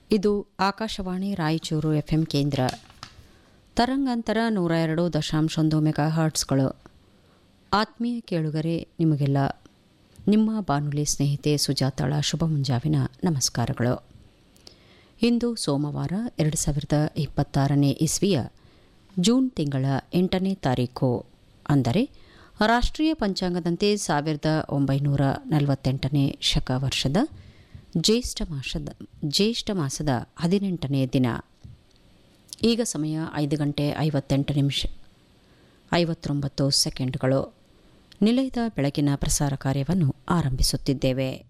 ಇದು ಆಕಾಶವಾಣಿ ರಾಯಚೂರು ಎಫ್ಎಂ ಕೇಂದ್ರ ತರಂಗಾಂತರ ನೂರ ಎರಡು ದಶಾಂಶೊಂದು ಮೆಗಾ ಹರ್ಟ್ಸ್ಗಳು ಆತ್ಮೀಯ ಕೇಳುಗರೆ ನಿಮಗೆಲ್ಲ ನಿಮ್ಮ ಬಾನುಲಿ ಸ್ನೇಹಿತೆ ಸುಜಾತಾಳ ಶುಭ ಮುಂಜಾವಿನ ನಮಸ್ಕಾರಗಳು ಇಂದು ಸೋಮವಾರ ಎರಡು ಸಾವಿರದ ಇಪ್ಪತ್ತಾರನೇ ಇಸ್ವಿಯ ಜೂನ್ ತಿಂಗಳ ಎಂಟನೇ ತಾರೀಕು ಅಂದರೆ ರಾಷ್ಟ್ರೀಯ ಪಂಚಾಂಗದಂತೆ ಸಾವಿರದ ಒಂಬೈನೂರ ನಲವತ್ತೆಂಟನೇ ಶಕ ವರ್ಷದ ಜ್ಯೇಷ್ಠ ಮಾಸದ ಜ್ಯೇಷ್ಠ ಮಾಸದ ಹದಿನೆಂಟನೇ ದಿನ ಈಗ ಸಮಯ ಐದು ಗಂಟೆ ಐವತ್ತೆಂಟು ನಿಮಿಷ ಐವತ್ತೊಂಬತ್ತು ಸೆಕೆಂಡ್ಗಳು ನಿಲಯದ ಬೆಳಗಿನ ಪ್ರಸಾರ ಕಾರ್ಯವನ್ನು ಆರಂಭಿಸುತ್ತಿದ್ದೇವೆ